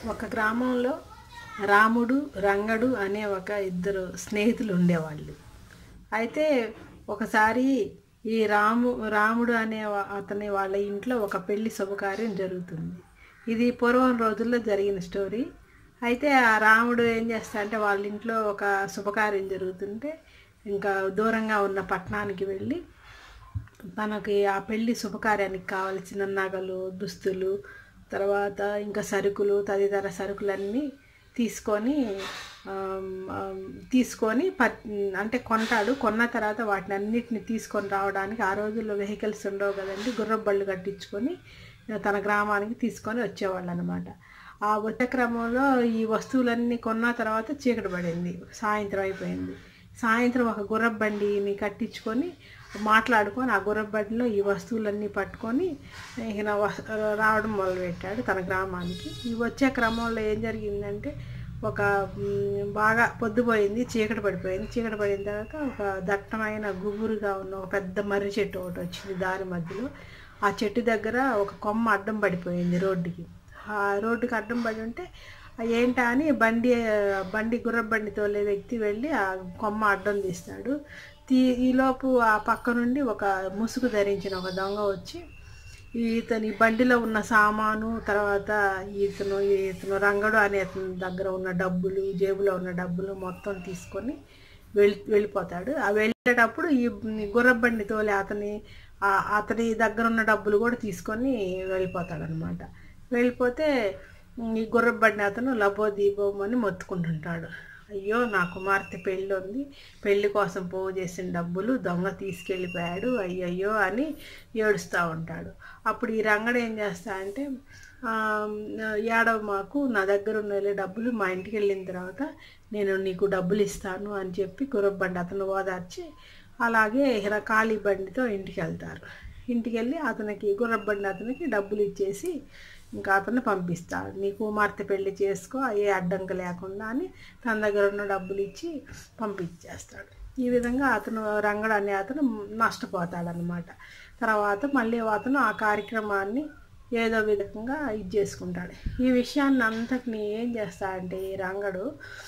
ఒక గ్రామంలో రాముడు రంగడు అనే ఒక ఇద్దరు స్నేహితులు ఉండేవాళ్ళు అయితే ఒకసారి ఈ రాము రాముడు అనే వా- అతని వాళ్ళ ఇంట్లో ఒక పెళ్లి శుభకార్యం జరుగుతుంది ఇది పూర్వం రోజుల్లో జరిగిన స్టోరీ అయితే ఆ రాముడు ఏం చేస్తాడంటే వాళ్ళ ఇంట్లో ఒక శుభకార్యం జరుగుతుంటే ఇంకా దూరంగా ఉన్న పట్టణానికి వెళ్ళి తనకి ఆ పెళ్లి శుభకార్యానికి కావలసిన నగలు దుస్తులు తర్వాత ఇంకా సరుకులు తదితర సరుకులన్నీ తీసుకొని ఆమ్, ఆమ్, తీసుకొని ప అంటే కొంటాడు కొన్న తర్వాత వాటిని అన్నిటిని తీసుకొని రావడానికి ఆ రోజుల్లో వెహికల్స్ ఉండవు కదండి గుర్రపు బళ్ళు కట్టించుకొని తన గ్రామానికి తీసుకొని వచ్చేవాళ్ళు అనమాట ఆ వచ్చే క్రమంలో ఈ వస్తువులన్నీ కొన్న తర్వాత చీకటి పడింది సాయంత్రం అయిపోయింది సాయంత్రం ఒక గుర్రపు బండిని కట్టించుకొని మాట్లాడుకొని ఆ గుర్రపు బండిలో ఈ వస్తువులన్నీ పట్టుకొని ఈయన వ- రావడం మొదలుపెట్టాడు తన గ్రామానికి ఈ వచ్చే క్రమంలో ఏం జరిగిందంటే ఒక మ్, బాగా పొద్దుపోయింది చీకటి పడిపోయింది చీకటి పడిన తర్వాత ఒక దట్టమైన గుబురుగా ఉన్న ఒక పెద్ద మర్రి చెట్టు ఒకటి వచ్చింది దారి మధ్యలో ఆ చెట్టు దగ్గర ఒక కొమ్మ అడ్డం పడిపోయింది రోడ్డుకి ఆ రోడ్డుకి అడ్డం పడి ఉంటే ఆ ఏంటా అని బండి బండి గుర్రపు బండి తోలే వ్యక్తి వెళ్ళి ఆ కొమ్మ అడ్డం తీస్తాడు తీ ఈలోపు ఆ పక్క నుండి ఒక ముసుగు ధరించిన ఒక దొంగ వచ్చి ఇతని బండిలో ఉన్న సామాను తర్వాత ఇతను ఇతను రంగడు అనే అతని దగ్గర ఉన్న డబ్బులు జేబులో ఉన్న డబ్బులు మొత్తం తీసుకొని వెళ్ళి వెళ్ళిపోతాడు ఆ వెళ్ళేటప్పుడు ఈ గుర్రపు బండి తోలే అతని ఆ- అతని దగ్గర ఉన్న డబ్బులు కూడా తీసుకొని వెళ్ళిపోతాడు అనమాట వెళ్ళిపోతే ఈ గుర్రపు బండి అతను లబో దీపం అని మొత్తుకుంటుంటాడు అయ్యో నా కుమార్తె పెళ్ళి ఉంది పెళ్లి కోసం పోగు చేసిన డబ్బులు దొంగ తీసుకెళ్ళిపోయాడు అయ్యయ్యో అని ఏడుస్తూ ఉంటాడు అప్పుడు ఈ రంగడు ఏం చేస్తా అంటే "ఆ, ఏడవ మాకు నా దగ్గర ఉన్న వెళ్ళే డబ్బులు మా ఇంటికి వెళ్ళిన తర్వాత నేను నీకు డబ్బులు ఇస్తాను అని చెప్పి గుర్రపు బండి అతను ఓదార్చి అలాగే ఇలా ఖాళీ బండితో ఇంటికి వెళ్తారు ఇంటికి వెళ్ళి అతనికి గుర్రపు బండి అతనికి డబ్బులు ఇచ్చేసి ఇంకా అతన్ని పంపిస్తాడు నీ కుమార్తె పెళ్లి చేసుకో ఏ అడ్డంకి లేకుండా అని తన దగ్గర ఉన్న డబ్బులు ఇచ్చి పంపించేస్తాడు ఈ విధంగా అతను రంగడు అనే అతను నష్టపోతాడనమాట తర్వాత మళ్ళీ అతను ఆ కార్యక్రమాన్ని ఏదో విధంగా ఇది చేసుకుంటాడు ఈ విషయాన్ని అంతటిని ఏం చేస్తాడంటే ఈ రంగడు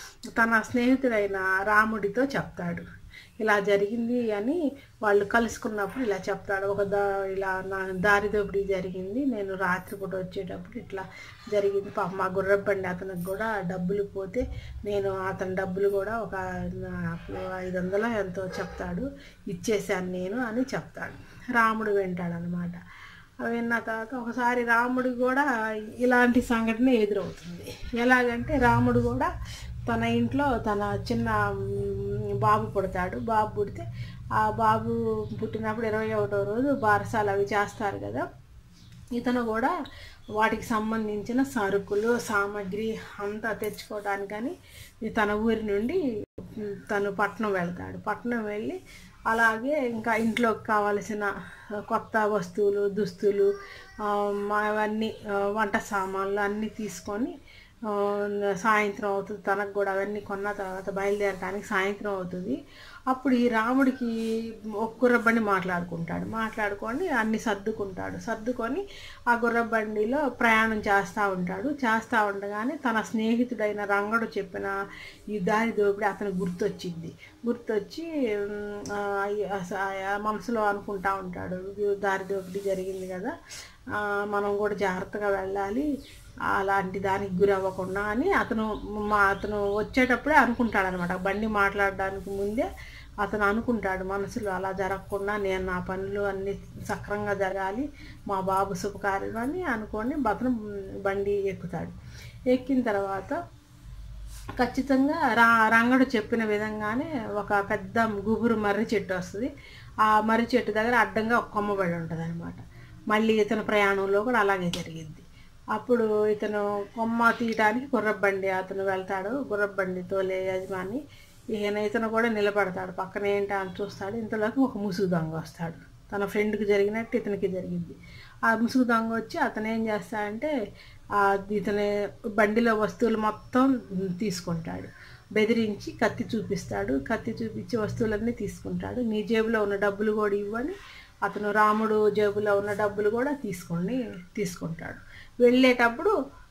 తన స్నేహితుడైన రాముడితో చెప్తాడు ఇలా జరిగింది అని వాళ్ళు కలుసుకున్నప్పుడు ఇలా చెప్తాడు ఒక దా ఇలా నా దారి దోపిడీ జరిగింది నేను రాత్రిపూట వచ్చేటప్పుడు ఇట్లా జరిగింది పాప మా గుర్రపు బండి అతనికి కూడా డబ్బులు పోతే నేను అతని డబ్బులు కూడా ఒక నాకు ఐదు వందల ఎంతో చెప్తాడు ఇచ్చేసాను నేను అని చెప్తాడు రాముడు వింటాడనమాట విన్న తర్వాత ఒకసారి రాముడు కూడా ఇలాంటి సంఘటన ఎదురవుతుంది ఎలాగంటే రాముడు కూడా తన ఇంట్లో తన చిన్న మ్, బాబు పుడతాడు బాబు పుడితే ఆ బాబు పుట్టినప్పుడు ఇరవై ఒకటో రోజు బారసాలు అవి చేస్తారు కదా ఇతను కూడా వాటికి సంబంధించిన సరుకులు సామాగ్రి అంతా తెచ్చుకోవడానికని తన ఊరి నుండి ఉమ్, తను పట్నం వెళ్తాడు పట్నం వెళ్ళి అలాగే ఇంకా ఇంట్లోకి కావలసిన కొత్త వస్తువులు దుస్తులు ఆ, మా- అవన్నీ ఆ, వంట సామాన్లు అన్నీ తీసుకొని ఆ, సాయంత్రం అవుతుంది తనకు కూడా అవన్నీ కొన్న తర్వాత బయలుదేరడానికి సాయంత్రం అవుతుంది అప్పుడు ఈ రాముడికి ఒక గుర్రబండి మాట్లాడుకుంటాడు మాట్లాడుకొని అన్ని సర్దుకుంటాడు సర్దుకొని ఆ గుర్రబండిలో ప్రయాణం చేస్తూ ఉంటాడు చేస్తూ ఉండగానే తన స్నేహితుడైన రంగడు చెప్పిన ఈ దారి దోపిడి అతను గుర్తొచ్చింది గుర్తొచ్చి ఉమ్, ఆ, అస- ఆ మనసులో అనుకుంటా ఉంటాడు "ఇది దారి దోపిడీ జరిగింది కదా ఆ, మనం కూడా జాగ్రత్తగా వెళ్ళాలి అలాంటి దానికి గురి అవ్వకుండా అని అతను మా అతను వచ్చేటప్పుడే అనుకుంటాడు అనమాట బండి మాట్లాడడానికి ముందే అతను అనుకుంటాడు మనసులో అలా జరగకుండా నేను నా పనులు అన్నీ సక్రంగా జరగాలి మా బాబు శుభకార్యం అని అనుకొని అతను బండి ఎక్కుతాడు ఎక్కిన తర్వాత ఖచ్చితంగా రా రంగడు చెప్పిన విధంగానే ఒక పెద్ద గుబురు మర్రి చెట్టు వస్తుంది ఆ మర్రి చెట్టు దగ్గర అడ్డంగా ఒక కొమ్మ పడి ఉంటుంది అనమాట మళ్ళీ ఇతని ప్రయాణంలో కూడా అలాగే జరిగింది అప్పుడు ఇతను కొమ్మ తీయడానికి గుర్రబండి అతను వెళ్తాడు గుర్రబండి తోలే యజమాని ఈయన ఇతను కూడా నిలబడతాడు పక్కన ఏంటా అని చూస్తాడు ఇంతలోకి ఒక ముసుగు దొంగ వస్తాడు తన ఫ్రెండ్కి జరిగినట్టు ఇతనికి జరిగింది ఆ ముసుగు దొంగ వచ్చి అతను ఏం చేస్తాడంటే ఆ ఇతని బండిలో వస్తువులు మొత్తం తీసుకుంటాడు బెదిరించి కత్తి చూపిస్తాడు కత్తి చూపించి వస్తువులన్నీ తీసుకుంటాడు నీ జేబులో ఉన్న డబ్బులు కూడా ఇవ్వని అతను రాముడు జేబులో ఉన్న డబ్బులు కూడా తీసుకొని తీసుకుంటాడు వెళ్ళేటప్పుడు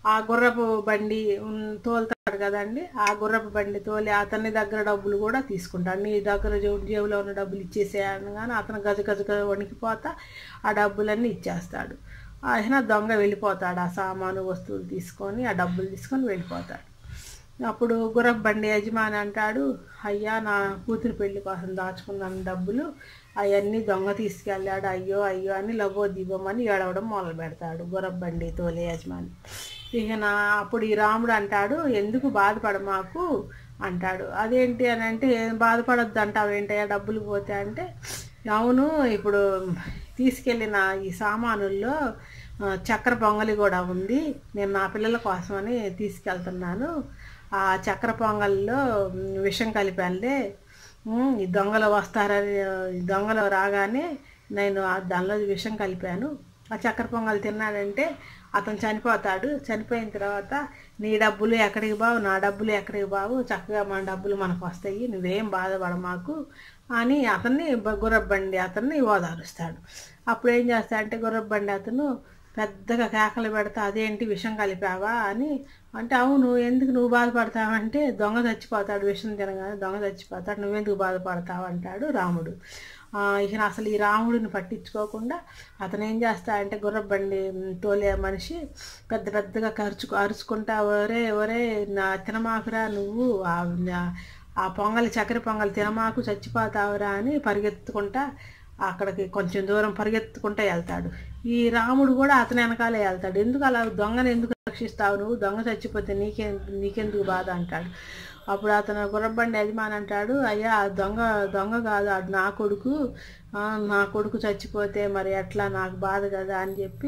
ఆ గుర్రపు బండి ఉన్- తోలుతాడు కదండి ఆ గుర్రపు బండి తోలి అతని దగ్గర డబ్బులు కూడా తీసుకుంటాడు నీ దగ్గర జేబు- జేబులో ఉన్న డబ్బులు ఇచ్చేసేయను కానీ అతను గజ గజ గజ వణికిపోతా ఆ డబ్బులన్నీ ఇచ్చేస్తాడు ఆయన దొంగ వెళ్ళిపోతాడు ఆ సామాను వస్తువులు తీసుకొని ఆ డబ్బులు తీసుకొని వెళ్ళిపోతాడు అప్పుడు గుర్రపు బండి యజమాని అంటాడు అయ్యా నా కూతురు పెళ్లి కోసం దాచుకున్నాను డబ్బులు అవన్నీ దొంగ తీసుకెళ్ళాడు అయ్యో అయ్యో అని లబో దివ్వమని ఏడవడం మొదలు పెడతాడు గుర్రపు బండి తోలే యజమాని ఇక నా అప్పుడు ఈ రాముడు అంటాడు ఎందుకు బాధపడ మాకు అంటాడు అదేంటి అని అంటే "ఏం బాధపడొద్దు అంటావు ఏంటయ్యా డబ్బులు పోతే అంటే అవును ఇప్పుడు తీసుకెళ్ళిన ఈ సామానుల్లో ఆ, చక్కెర పొంగలి కూడా ఉంది నేను నా పిల్లల కోసమని తీసుకెళ్తున్నాను ఆ చక్కెర పొంగల్లో మ్, విషం కలిపానులే ఉమ్, ఈ దొంగలు వస్తారని ఈ దొంగలు రాగానే నేను ఆ దానిలో విషం కలిపాను ఆ చక్కెర పొంగల్ తిన్నాడంటే అతను చనిపోతాడు చనిపోయిన తర్వాత నీ డబ్బులు ఎక్కడికి బావు నా డబ్బులు ఎక్కడికి బావు చక్కగా మన డబ్బులు మనకు వస్తాయి నువ్వేం బాధపడ మాకు అని అతన్ని బ- గుర్రబండి అతన్ని ఓదారుస్తాడు అప్పుడు ఏం చేస్తాడంటే గుర్రబండి అతను పెద్దగా కేకలు పెడతా అదేంటి విషం కలిపావా అని అంటే అవును ఎందుకు నువ్వు బాధపడతావంటే దొంగ చచ్చిపోతాడు విషం తినగానే దొంగ చచ్చిపోతాడు నువ్వెందుకు బాధపడతావు అంటాడు రాముడు ఆ, ఇక అసలు ఈ రాముడిని పట్టించుకోకుండా అతను ఏం చేస్తాడంటే గుర్రబండి తోలే మనిషి పెద్ద పెద్దగా ఖర్చు అరుచుకుంటా ఒరే ఒరే నా తినమాకురా నువ్వు ఆ నా- ఆ పొంగలి చక్కెర పొంగలి తినమాకు చచ్చిపోతావురా అని పరిగెత్తుకుంటా అక్కడికి కొంచెం దూరం పరిగెత్తుకుంటూ వెళ్తాడు ఈ రాముడు కూడా అతని వెనకాలే వెళ్తాడు ఎందుకు అలా దొంగను ఎందుకు రక్షిస్తావు నువ్వు దొంగ చచ్చిపోతే నీకే నీకెందుకు బాధ అంటాడు అప్పుడు అతను గుర్రబండి యజమాని అంటాడు అయ్యా ఆ దొంగ దొంగ కాదు అది నా కొడుకు ఆ, నా కొడుకు చచ్చిపోతే మరి ఎట్లా నాకు బాధ కదా అని చెప్పి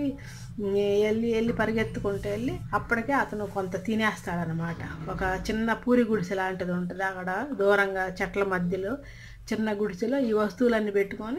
వెళ్ళి వెళ్ళి పరిగెత్తుకుంటూ వెళ్ళి అప్పటికే అతను కొంత తినేస్తాడనమాట ఒక చిన్న పూరి గుడిసె లాంటిది ఉంటుంది అక్కడ దూరంగా చెట్ల మధ్యలో చిన్న గుడిసెలో ఈ వస్తువులన్నీ పెట్టుకొని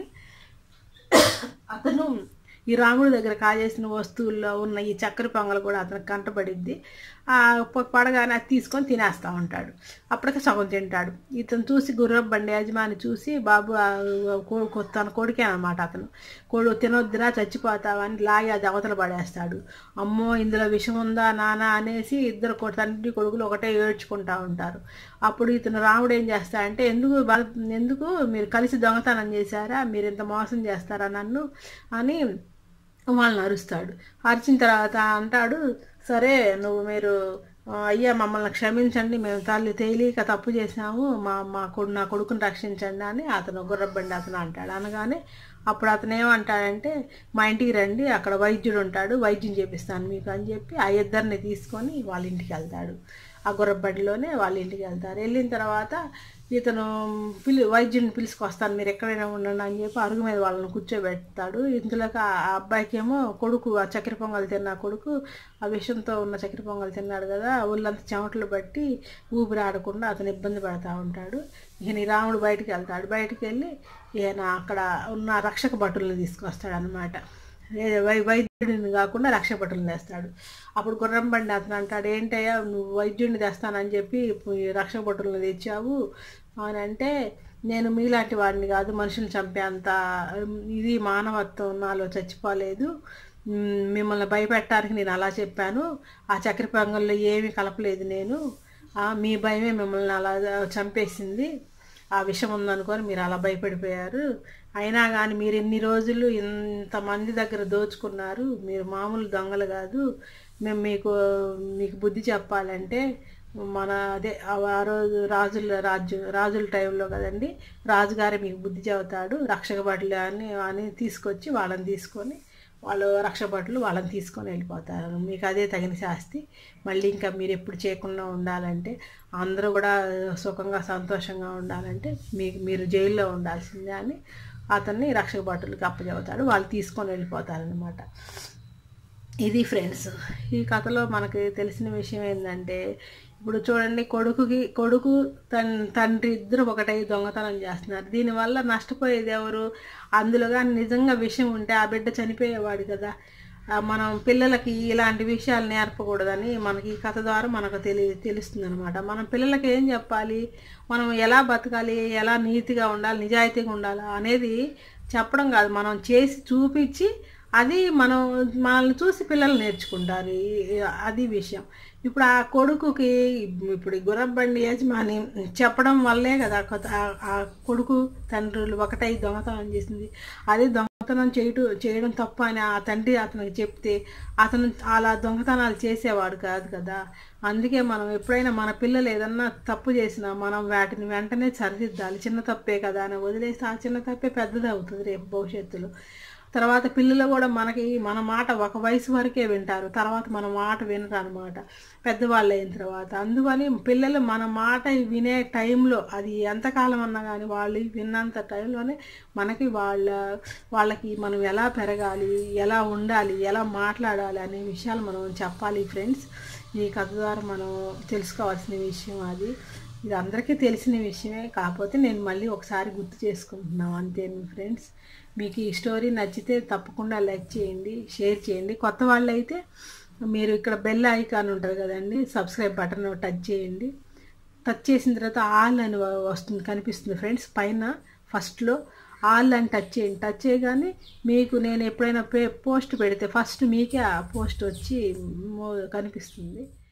అతను ఈ రాముడి దగ్గర కాజేసిన వస్తువుల్లో ఉన్న ఈ చక్కెర పొంగల్ కూడా అతనికి కంటపడిద్ది ఆ ప- పడగానే అది తీసుకొని తినేస్తూ ఉంటాడు అప్పటికే సగం తింటాడు ఇతను చూసి గుర్రపు బండి యజమాని చూసి బాబు ఆ కొ- కొ- తన కొడుకే అనమాట అతను కొడు తినొద్దురా చచ్చిపోతావని లాగి అది అవతల పడేస్తాడు అమ్మో ఇందులో విషం ఉందా నానా అనేసి ఇద్దరు కొ- తండ్రి కొడుకులు ఒకటే ఏడ్చుకుంటా ఉంటారు అప్పుడు ఇతను రాముడు ఏం చేస్తాడంటే ఎందుకు బల- ఎందుకు మీరు కలిసి దొంగతనం చేశారా మీరు ఇంత మోసం చేస్తారా నన్ను అని వాళ్ళని అరుస్తాడు అరిచిన తర్వాత అంటాడు సరే నువ్వు మీరు ఆ, అయ్యా మమ్మల్ని క్షమించండి మేము తల్లి తేలిక తప్పు చేశాము మా మా కొడు నా కొడుకుని రక్షించండి అని అతను గుర్రబండి అతను అంటాడు అనగానే అప్పుడు అతను ఏమంటాడంటే మా ఇంటికి రండి అక్కడ వైద్యుడు ఉంటాడు వైద్యం చేపిస్తాను మీకు అని చెప్పి ఆ ఇద్దరిని తీసుకొని వాళ్ళ ఇంటికి వెళ్తాడు ఆ గుర్రబండిలోనే వాళ్ళ ఇంటికి వెళ్తారు వెళ్ళిన తర్వాత ఇతను పిలి వైద్యుని పిలుచుకొస్తాను మీరు ఎక్కడైనా ఉండండి అని చెప్పి అరుగు మీద వాళ్ళని కూర్చోబెడతాడు ఇందులోకి ఆ ఆ అబ్బాయికి ఏమో కొడుకు ఆ చక్కెర పొంగల్ తిన్న కొడుకు ఆ విషంతో ఉన్న చక్కెర పొంగల్ తిన్నాడు కదా ఒళ్ళంతా చెమటలు బట్టి ఊపిరి ఆడకుండా అతను ఇబ్బంది పడతా ఉంటాడు ఈయన ఈ రాముడు బయటికి వెళ్తాడు బయటికి వెళ్ళి ఈయన అక్కడ ఉన్న రక్షక భటుల్ని తీసుకొస్తాడు అనమాట వై వైద్యుడిని కాకుండా రక్షక భటుల్ని తెస్తాడు అప్పుడు గుర్రం బండి అతను అంటాడు ఏంటయ్యా నువ్వు వైద్యుడిని తెస్తానని చెప్పి ఈ రక్షక భటుల్ని తెచ్చావు అని అంటే నేను మీలాంటి వాడిని కాదు మనుషులు చంపేంత ఇది మానవత్వం నాలో చచ్చిపోలేదు మ్, మిమ్మల్ని భయపెట్టడానికి నేను అలా చెప్పాను ఆ చక్కెర పొంగల్లో ఏమీ కలపలేదు నేను ఆ, మీ భయమే మిమ్మల్ని అలా చంపేసింది ఆ విషయం ఉందనుకొని మీరు అలా భయపడిపోయారు అయినా కానీ మీరు ఇన్ని రోజులు ఇంతమంది దగ్గర దోచుకున్నారు మీరు మామూలు దొంగలు కాదు మేము మీకు మీకు బుద్ధి చెప్పాలంటే మన అదే ఆ ఆ రోజు రాజుల రాజ్యం రాజుల టైంలో కదండి రాజుగారే మీకు బుద్ధి చెబుతాడు రక్షక భటులు అని అని తీసుకొచ్చి వాళ్ళని తీసుకొని వాళ్ళు రక్షక భటులు వాళ్ళని తీసుకొని వెళ్ళిపోతారు మీకు అదే తగిన శాస్తి మళ్ళీ ఇంకా మీరు ఎప్పుడు చేయకుండా ఉండాలంటే అందరూ కూడా సుఖంగా సంతోషంగా ఉండాలంటే మీకు మీరు జైల్లో ఉండాల్సిందే అని అతన్ని రక్షక భటులకు అప్పచెబుతాడు వాళ్ళు తీసుకొని వెళ్ళిపోతారనమాట ఇది ఫ్రెండ్స్ ఈ కథలో మనకి తెలిసిన విషయం ఏంటంటే ఇప్పుడు చూడండి కొడుకుకి కొడుకు తన్ తండ్రి ఇద్దరు ఒకటై దొంగతనం చేస్తున్నారు దీనివల్ల నష్టపోయేది ఎవరు అందులో కానీ నిజంగా విషయం ఉంటే ఆ బిడ్డ చనిపోయేవాడు కదా ఆ మనం పిల్లలకి ఇలాంటి విషయాలు నేర్పకూడదని మనకి ఈ కథ ద్వారా మనకు తెలి తెలుస్తుంది అనమాట మనం పిల్లలకి ఏం చెప్పాలి మనం ఎలా బతకాలి ఎలా నీతిగా ఉండాలి నిజాయితీగా ఉండాలి అనేది చెప్పడం కాదు మనం చేసి చూపించి అది మనం మనల్ని చూసి పిల్లలు నేర్చుకుంటారు ఈ- అది విషయం ఇప్పుడు ఆ కొడుకుకి ఇప్పుడు ఈ గుర్రబండి యజమాని చెప్పడం వల్లే కదా కొత్త- ఆ- ఆ కొడుకు తండ్రులు ఒకటై దొంగతనం చేసింది అదే దొంగతనం చేయటం చేయడం తప్పు అని ఆ తండ్రి అతనికి చెప్తే అతను అలా దొంగతనాలు చేసేవాడు కాదు కదా అందుకే మనం ఎప్పుడైనా మన పిల్లలు ఏదన్నా తప్పు చేసినా మనం వాటిని వెంటనే సరిదిద్దాలి చిన్న తప్పే కదా అని వదిలేస్తే ఆ చిన్న తప్పే పెద్దది అవుతుంది రేపు భవిష్యత్తులో తర్వాత పిల్లలు కూడా మనకి మన మాట ఒక వయసు వరకే వింటారు తర్వాత మన మాట వినరు అనమాట పెద్దవాళ్ళు అయిన తర్వాత అందుకని పిల్లలు మన మాట వినే టైంలో అది ఎంతకాలం అన్నా కానీ వాళ్ళు విన్నంత టైంలోనే మనకి వాళ్ళ వాళ్ళకి మనం ఎలా పెరగాలి ఎలా ఉండాలి ఎలా మాట్లాడాలి అనే విషయాలు మనం చెప్పాలి ఫ్రెండ్స్ ఈ కథ ద్వారా మనం తెలుసుకోవాల్సిన విషయం అది ఇది అందరికీ తెలిసిన విషయమే కాకపోతే నేను మళ్ళీ ఒకసారి గుర్తు చేసుకుంటున్నాను అంతే ఫ్రెండ్స్ మీకు ఈ స్టోరీ నచ్చితే తప్పకుండా లైక్ చేయండి షేర్ చేయండి కొత్త వాళ్ళు అయితే మీరు ఇక్కడ బెల్ ఐకాన్ ఉంటుంది కదండి సబ్స్క్రైబ్ బటన్ టచ్ చేయండి టచ్ చేసిన తర్వాత ఆల్ అని వ- వస్తుంది కనిపిస్తుంది ఫ్రెండ్స్ పైన ఫస్ట్లో ఆల్ అని టచ్ చేయండి టచ్ చేయగానే మీకు నేను ఎప్పుడైనా పే పోస్ట్ పెడితే ఫస్ట్ మీకే ఆ పోస్ట్ వచ్చి మో- కనిపిస్తుంది